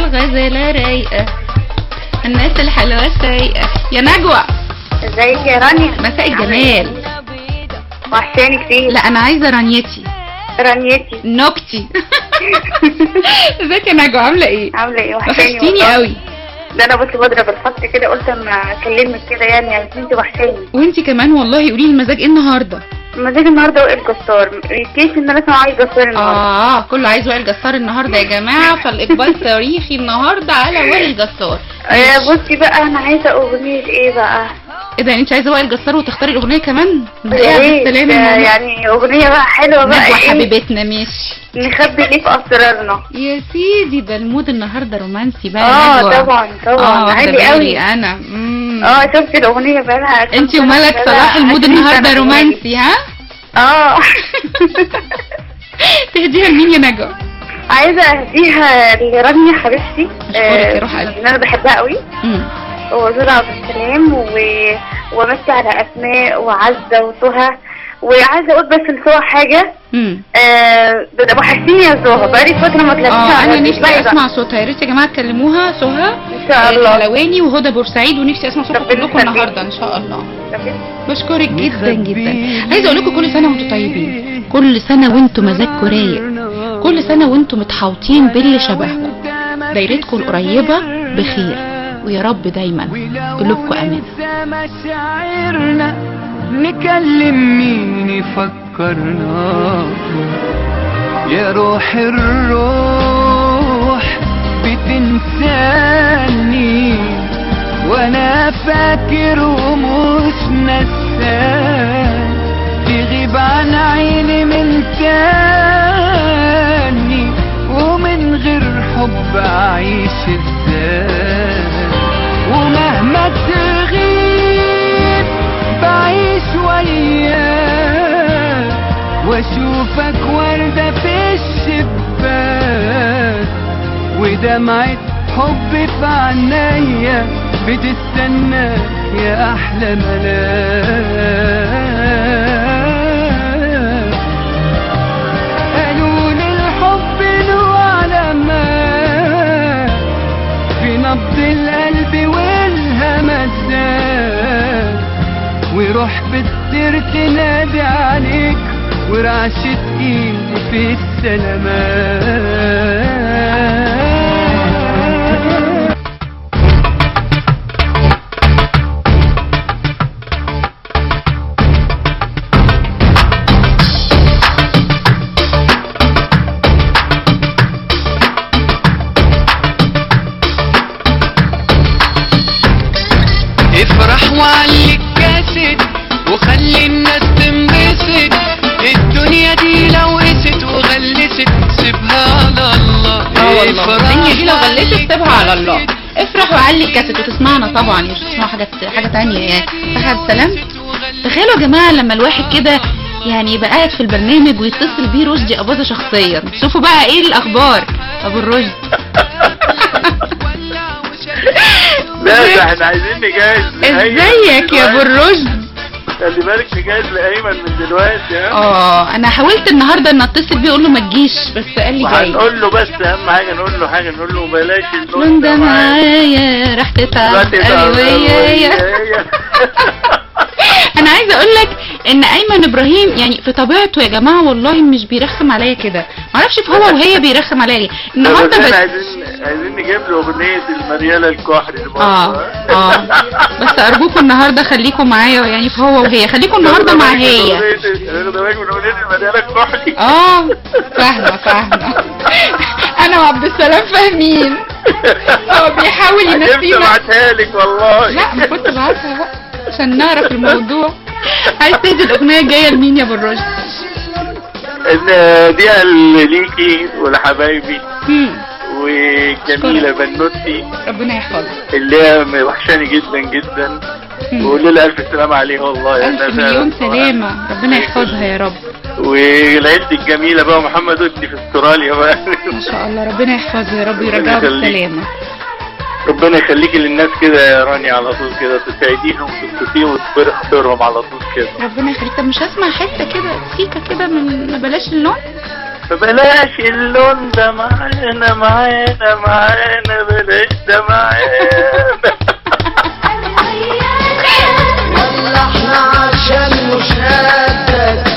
غزالة رايقة الناس الحلوة السايقة يا نجوى ازيك يا رانيا مساء الجمال وحشاني كتير لا انا عايزة رانيتي رانيتي نكتي ازيك يا نجوى عاملة ايه عامله ايه وحشاني وحشتيني والله. قوي ده انا بص بضرب الخط كده قلت اما اكلمك كده يعني يعني انت وحشاني وانتي كمان والله قولي لي المزاج ايه النهارده مزاج النهارده وائل جسار كيس ان انا اسمع عايز جسار النهارده اه كله عايز وائل جسار النهارده يا جماعه فالاقبال تاريخي النهارده على وائل جسار آه بصي بقى انا عايزه اغنيه ايه بقى ايه ده انت عايزه وائل جسار وتختاري الاغنيه كمان ده يا ايه ريت، بالسلامه آه، يا ماما؟ يعني اغنيه بقى حلوه بقى نجوى ايه حبيبتنا ماشي نخبي ليه في اسرارنا يا سيدي ده المود النهارده رومانسي بقى اه نجوى. طبعا طبعا اه واخده عادي بالي قوي انا مم. اه شفت الاغنيه بقى لها كام انت سنة وملك كده، صلاح المود 20 النهارده سنة رومانسي ها اه تهديها لمين يا نجوى عايزه اهديها لرانيا حبيبتي أشكرك يا روح قلبي. اللي انا بحبها قوي مم. وزوج عبد السلام و... ومسي على اسماء وعزه وسهى وعايزه اقول بس لسهى حاجه مم. آه ده وحشتيني يا سهى بقالي فتره ما طلعتش اه على انا نفسي اللايف بقى. اسمع صوتها يا ريت يا جماعه تكلموها سهى ان شاء الله الحلواني وهدى بورسعيد ونفسي اسمع صوتكم ربنا كلكم يخليك. النهارده ان شاء الله ربنا بشكرك جدا جدا عايزه اقول لكم كل سنه وانتم طيبين كل سنه وانتم مزاجكم رايق كل سنه وانتم متحوطين باللي شبهكم دايرتكم القريبه بخير ويا رب دايما قلوبكم امانه مشاعرنا نكلم مين يفكرنا يا روح الروح بتنساني وانا فاكر ومش نسان تغيب عن عيني من تاني ومن غير حب اعيش ازاي ومهما تغيب بعيش وياك واشوفك وردة في الشباك ودمعة حب في عينيا بتستناك يا احلى ملاك قالوا لي الحب له علامات في نبض القلب والهمسات وروح بتطير تنادي عليك ورعشة ايدي في السلامات افرح وعلي الكاسد وخلي الناس تنبسط الدنيا دي لو قست وغلست سيبها على الله اه والله افرح الدنيا دي لو وعلي غلست سيبها على الله الكاسد افرح وعلي الكاسيت وتسمعنا طبعا مش تسمعوا حاجه حاجه تانية يعني صح عبد السلام تخيلوا يا جماعه لما الواحد كده يعني يبقى قاعد في البرنامج ويتصل بيه رشدي اباظه شخصيا شوفوا بقى ايه الاخبار ابو الرشد لا ده احنا عايزين نجهز لأيمن ازيك يا ابو دلوقتي. الرشد خلي بالك نجهز لايمن من دلوقتي ها اه انا حاولت النهارده ان اتصل بيه اقول له ما تجيش بس قال لي جاي وهنقول له بس اهم حاجه نقول له حاجه نقول له بلاش لون ده معايا راح تتعب دلوقتي ده قوية انا عايزه اقول لك ان ايمن ابراهيم يعني في طبيعته يا جماعه والله مش بيرخم عليا كده معرفش في هو وهي بيرخم عليا ليه النهارده بس بس عايزين عايزين نجيب له اغنيه المرياله الكحري برضه، اه ها؟ اه بس ارجوكم النهارده خليكم معايا يعني في هو وهي خليكم النهارده مع هي واخد بالك من اغنيه المرياله الكحري اه فاهمه فاهمه انا وعبد السلام فاهمين هو بيحاول عجبت ينسينا ابعتها لك والله لا ما كنت بعتها بقى عشان نعرف الموضوع عايز تهدي الاغنيه الجايه لمين يا ابو الرشد ان دي ليكي ولحبايبي مم. وجميله بنوتي ربنا يحفظك اللي هي وحشاني جدا جدا مم. وقول لها الف سلامه عليها والله يا ألف ناس. مليون سلامة ربنا يحفظها يا رب وعيلتي الجميله بقى محمد ودي في استراليا بقى ما شاء الله ربنا يحفظها يا رب ربنا ويرجعها يخليك. بالسلامة ربنا يخليكي للناس كده يا راني على طول كده تساعديهم وتبسطيهم وتكبري خاطرهم على طول كده ربنا يخليك طب مش هسمع حتة كده سيكة كده من ما بلاش اللون فبلاش اللون ده معانا معانا معانا بلاش ده معانا ولا احنا عشان مش قدك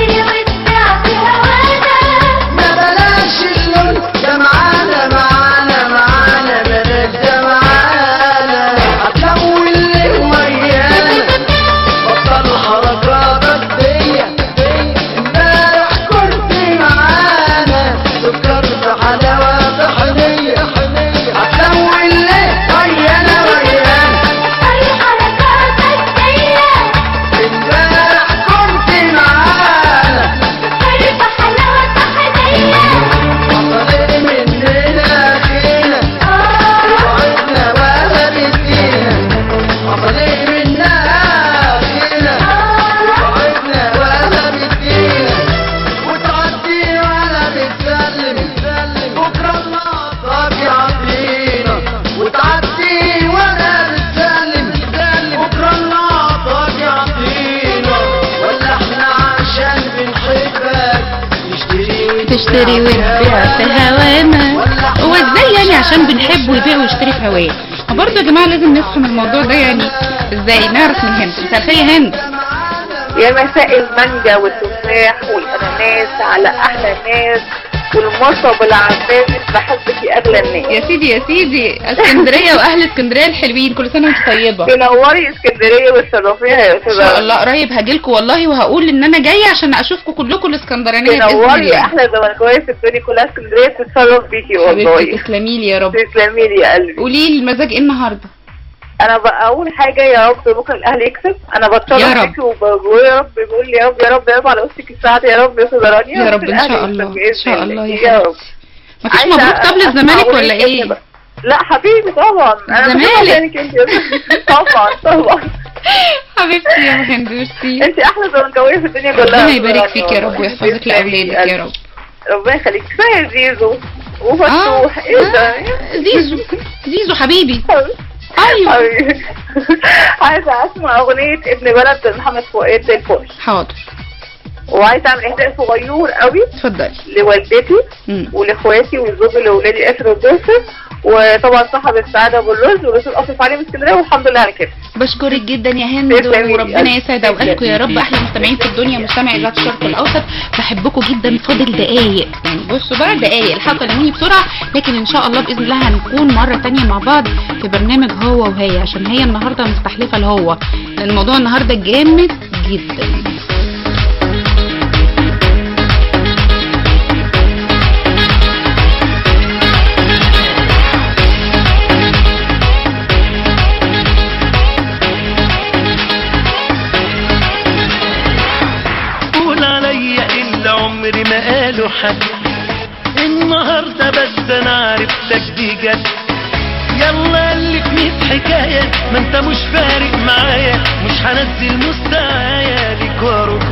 ما بلاش اللون ده معانا معانا معانا بلاش ده معانا هتلون اللي ويانا بطل حركاتك دي امبارح كنت معانا سكرت حلاوة طحنية هتلون اللي ويانا ويانا امبارح كنت معانا حصل مننا فينا وعدنا ولا بدينا حصل منا فينا وعدنا ولا بدينا وتعدي ولا بتسلم بكره الله يعطينا وتعدي ولا بتسلم بكره الله يعطينا ولا احنا عشان بنحبك نشتري تشتري وتبيع في هوانا هو ازاي يعني عشان بنحب ويبيع ويشتري في هواه ما برضه يا جماعه لازم نفهم الموضوع ده يعني ازاي نعرف من هند مساء الخير يا هند يا مساء المانجا والتفاح والاناناس على احلى ناس والمصب العباس بحبك يا اغلى الناس يا سيدي يا سيدي اسكندريه واهل اسكندريه الحلوين كل سنه وانت طيبه تنوري اسكندريه وتشرفيها يا ان شاء استاذه الله قريب هاجيلكوا والله وهقول ان انا جايه عشان اشوفكم كلكم الاسكندرانيه باذن تنوري الله احلى زملكاويه في الدنيا كلها اسكندريه بتتشرف بيكي حبيبتي والله تسلمي لي يا رب تسلمي لي يا قلبي قولي لي المزاج ايه النهارده انا بقى اول حاجه يا رب بكره الاهلي يكسب انا يا بتشرف رب. بيكي وبقول يا رب بقول يا رب يا رب يا رب على وشك السعد يا رب يا استاذه رانيا يا رب ان الأهلي شاء يكسب الله بإذن ان شاء الله يا يا رب حبيبتي مفيش عايزة مبروك طب أسمع للزمالك أغنية ولا ايه إنت بقى. لا حبيبي طبعا انا بحب الزمالك. أغانيك انت يا بنتي. طبعا طبعا حبيبتي يا هند ميرسي انت احلى زملكاويه في الدنيا كلها ربنا يا يبارك رانيا فيك يا رب والله. ويحفظك لاولادك يا رب ربنا يخليك كفايه زيزو اه وفتوح ايه ده آه، زيزو زيزو حبيبي ايوه حبيبي. عايزه اسمع اغنيه ابن بلد محمد فؤاد زي الفل حاضر وعايزه اعمل اهداء صغير قوي اتفضلي لوالدتي مم. ولاخواتي والزوج لاولادي اسر والدوسر وطبعا صاحب السعاده ابو الرز والاستاذ اصرف عليه من اسكندريه والحمد لله على كده بشكرك جدا يا هند تسلمي. وربنا يسعد اوقاتكم يا رب احلى مستمعين في الدنيا مستمعي ذات الشرق الاوسط بحبكم جدا فاضل دقايق يعني بصوا بقى دقايق الحقوا كلموني بسرعه لكن ان شاء الله باذن الله هنكون مره تانية مع بعض في برنامج هو وهي عشان هي النهارده مستحلفه الهو لان الموضوع النهارده جامد جدا قول عليا الا عمري ما قالوا حد النهارده بس انا عرفتك دي جد يلا الف ميت حكاية ما انت مش فارق معايا مش هنزل مستوايا ليك واروح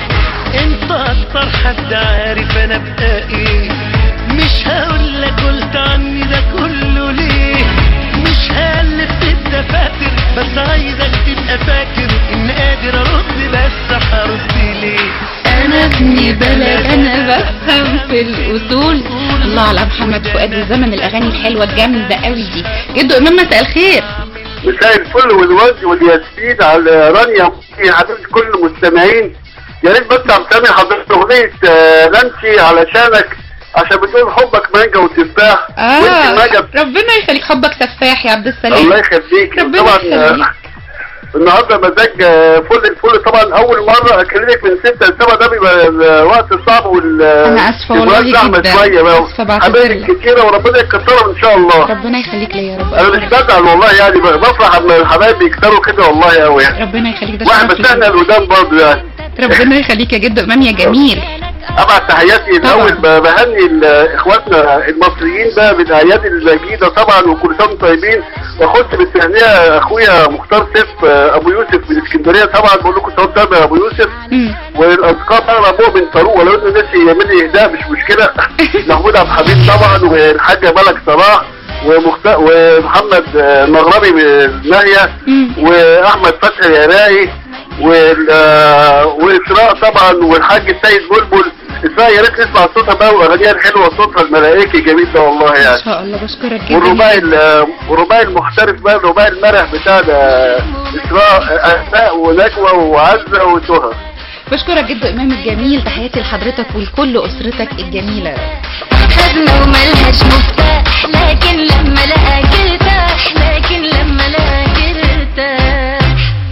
انت اكتر حد عارف انا بقى ايه مش هقول لك قلت عني ده كله ليه مش هالف في الدفاتر بس عايزك تبقى فاكر ان قادر ارد بس هرد ليه انا ابن بلد انا بفهم في الاصول الله على محمد فؤاد وزمن الاغاني الحلوه الجامده قوي دي جدو امام مساء الخير مساء الفل والورد والياسمين على رانيا يا حبيبتي كل المستمعين يا ريت بس عم سامي حضرتك اغنيه آه، نانسي علشانك عشان بتقول حبك مانجا وتفاح اه وانت مانجا ربنا يخليك حبك سفاح يا عبد الله السلام يخليك ربنا طبعا يخليك. آه، النهارده مزاج آه، فل الفل طبعا اول مره اكلمك من 6 ل 7 ده بيبقى الوقت الصعب وال أنا آسفة والله الوقت زحمة جدا. شويه بقى آسفة بعتذر حبايبك لك. كتيره وربنا يكترهم ان شاء الله ربنا يخليك ليا يا رب انا مش بزعل والله يعني بفرح لما الحبايب يكتروا كده والله قوي يعني ربنا يخليك ده واحد شرف بس احنا ليا. القدام برضه يعني ربنا يخليك يا جدو امام يا جميل ابعت تحياتي الاول ب- بهني ال- اخواتنا المصريين بقى بالاعياد المجيده طبعا وكل سنه وانتم طيبين واخش بالتهنئه اخويا مختار سيف آه، ابو يوسف من اسكندريه طبعا بقول لكم سلام طيب يا ابو يوسف مم. والاصدقاء طبعا مؤمن فاروق ولو انه نسي يعمل لي اهداء مش مشكله محمود عبد الحميد طبعا والحاجه ملك صلاح ومخت... ومحمد آه، المغربي من الناهيه مم. واحمد فتحي العراقي وال... آه، واسراء طبعا والحاج السيد بلبل اسمها يا ريت نسمع صوتها بقى واغانيها الحلوه صوتها الملائكي جميل ده والله ان يعني شاء الله بشكرك جدا والرباعي ال- والرباعي المحترف بقى الرباعي المرح بتاع ده اسراء اسماء ونجوى وعزه وسهى بشكرك جدا امام الجميل تحياتي لحضرتك ولكل اسرتك الجميله خدمة وملهاش مفتاح لكن لما لقاك ارتاح لكن لما لقاك ارتاح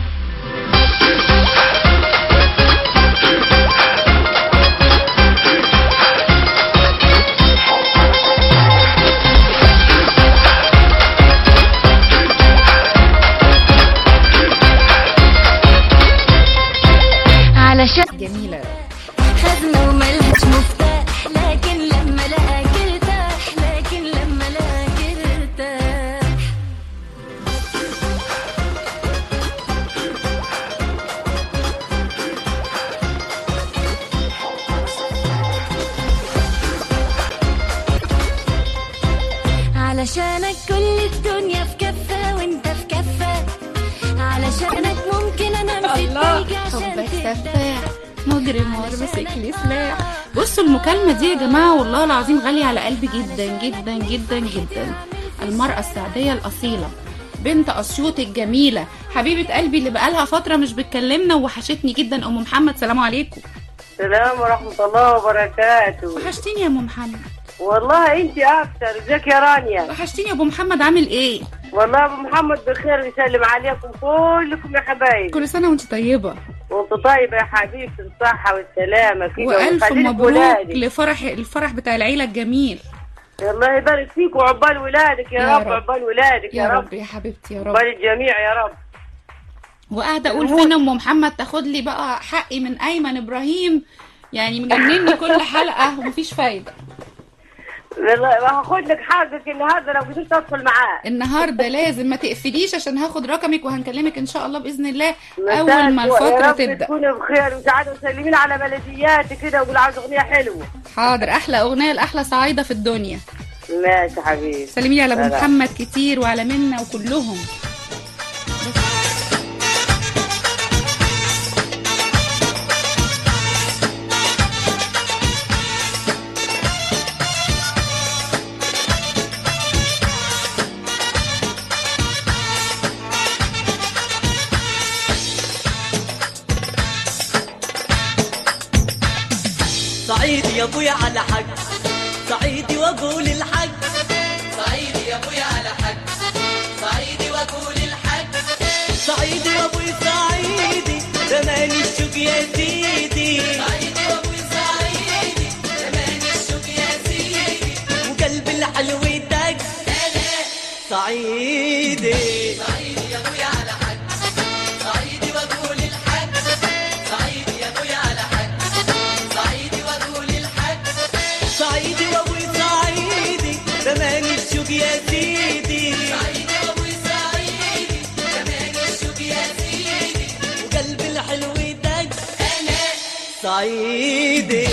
علشان جميله خدمة وملهاش مفتاح لكن لما لقاك ارتاح لكن لما لقاك ارتاح علشانك كل الدنيا في كفة وانت في كفة علشانك ممكن انام في التلج عشان حبك ترتاح سفاح مجرم ومسك لي سلاح بصوا المكالمة دي يا جماعة والله العظيم غالية على قلبي جدا جدا جدا جدا المرأة السعدية الأصيلة بنت أسيوط الجميلة حبيبة قلبي اللي بقالها فترة مش بتكلمنا ووحشتني جدا أم محمد سلام عليكم السلام ورحمة الله وبركاته وحشتيني يا أم محمد والله انت اكتر ازيك يا رانيا وحشتيني يا أبو محمد عامل إيه والله ابو محمد بخير يسلم عليكم كلكم يا حبايب كل سنة وأنت طيبة وانت طيبة يا حبيبتي بالصحة والسلامة كده وألف وخليلك مبروك ولادك. لفرح الفرح بتاع العيلة الجميل الله يبارك فيك وعقبال ولادك يا, يا رب رب. عقبال ولادك يا رب يا حبيبتي يا رب عقبال الجميع يا رب وقاعده اقول فين ام محمد تاخد لي بقى حقي من ايمن ابراهيم يعني مجنني كل حلقه ومفيش فايده والله هاخد لك حقك النهارده لو قدرت ادخل معاه النهارده لازم ما تقفليش عشان هاخد رقمك وهنكلمك ان شاء الله باذن الله مساك اول ما و- يا الفتره رب تبدا تكوني بخير وسعادة وسلمين على بلدياتي كده وقول عاوز اغنية حلوة حاضر احلى اغنيه لاحلى صعايده في الدنيا ماشي حبيبي سلمي لي على ابو سلام. محمد كتير وعلى منا وكلهم صعيدي يا ابويا على حق صعيدي واقول الحق صعيدي يا ابويا على حق صعيدي واقول الحق صعيدي وابوي صعيدي زمان الشوق يا سيدي صعيدي وابوي صعيدي زمان الشوق يا سيدي وقلب الحلو دق صعيدي صعيدي يا ابويا على حق صعيدي واقول الحق صعيدي يا ابويا على حق صعيدي واقول الحق صعيدي وابوي صعيدي زمان الشوق يا سيدي صعيدي وابوي صعيدي زمان الشوق يا سيدي وقلب الحلو دق انا صعيدي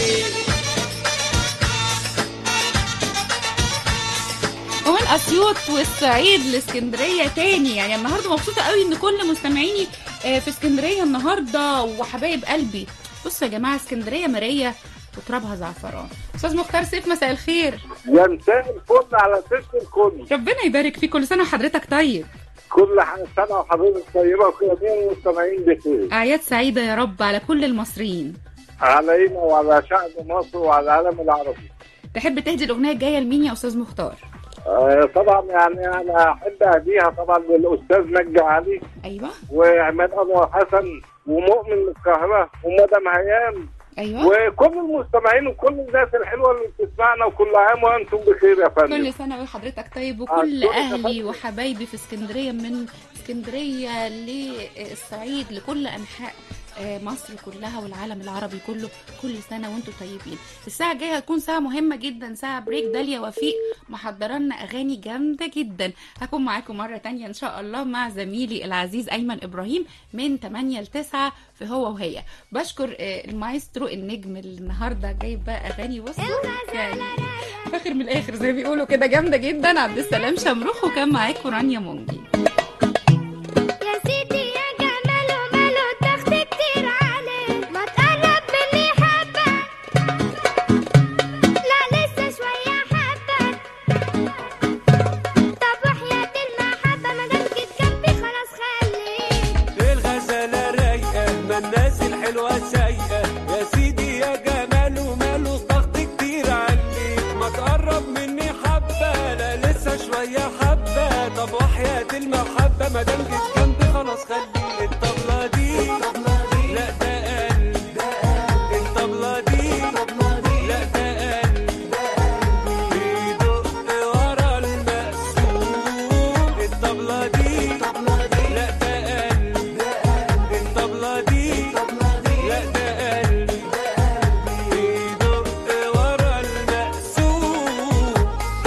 ومن اسيوط والصعيد لاسكندريه تاني يعني النهارده مبسوطه قوي ان كل مستمعيني آه، في اسكندريه النهارده وحبايب قلبي بصوا يا جماعه اسكندريه ماريه وترابها زعفران استاذ مختار سيف مساء الخير يا مساء الفل على ست الكل ربنا يبارك فيك كل سنه وحضرتك طيب كل ح- سنه وحضرتك طيبه وجميع المستمعين بخير اعياد سعيده يا رب على كل المصريين علينا وعلى شعب مصر وعلى العالم العربي تحب تهدي الاغنيه الجايه لمين يا استاذ مختار آه طبعا يعني انا احب اهديها طبعا للاستاذ نجي علي ايوه وعماد انور حسن ومؤمن من القاهره ومدام هيام ايوه وكل المستمعين وكل الناس الحلوه اللي بتسمعنا وكل عام وانتم بخير يا فندم كل سنة وحضرتك طيب آه، وكل كل أهلي سنة. وحبايبي في اسكندرية من اسكندرية للصعيد لكل أنحاء آه، مصر كلها والعالم العربي كله كل سنة وانتم طيبين الساعة الجاية هتكون ساعة مهمة جدا ساعة بريك داليا وفيق محضرة لنا أغاني جامدة جدا هكون معاكم مرة تانية إن شاء الله مع زميلي العزيز أيمن إبراهيم من 8 ل 9 في هو وهي بشكر آه، المايسترو النجم اللي النهارده جايب بقى أغاني بصوا يعني فاخر من الاخر زي ما بيقولوا كده جامده جدا عبد السلام شمروخ وكان معاكم رانيا مونجي يا سيدي يا جمال وماله تاخد كتير عليه ما تقرب مني حبة المحبة مادام جيت جنبي خلاص خلي الطبلة دي لا ده قلب الطبلة دي لا ده قلب بيدق ورا المقسوم الطبلة دي لا ده قلب الطبلة دي لا ده قلب بيدق ورا المقسوم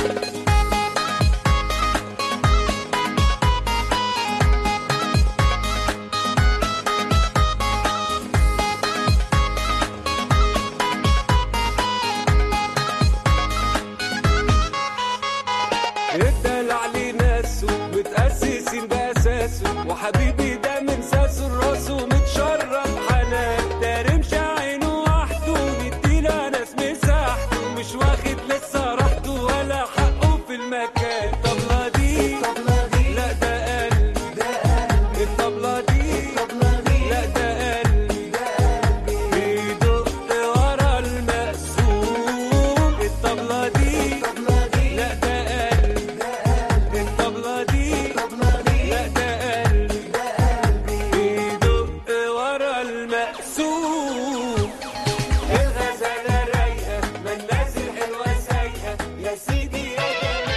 الدلع عليه ناسه متأسسين بأساسه وحبيبي ده من ساسه لراسه متشرف حنان ده رمش عينه وحده نديله ناس مساحته مش واخد لسه راحته ولا حقه في المكان الطبلة دي لا ده قلب الطبلة دي لا ده قلب بيدق ورا المقسوم الطبلة دي لا ده قلب الطبلة دي لا ده قلب بيدق ورا المقسوم الغزالة رايقة ما الناس الحلوة سايقة يا سيدي يا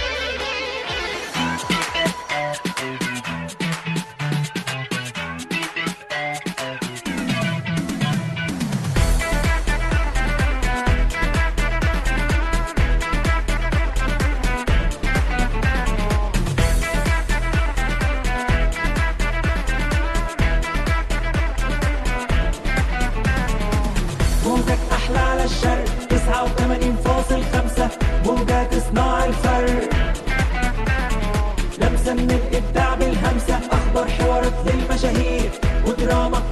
موجك احلى على الشرق 89.5 موجات تصنع الفرق لمسة من الابداع بالهمسة اخبار حوارات للمشاهير ودراما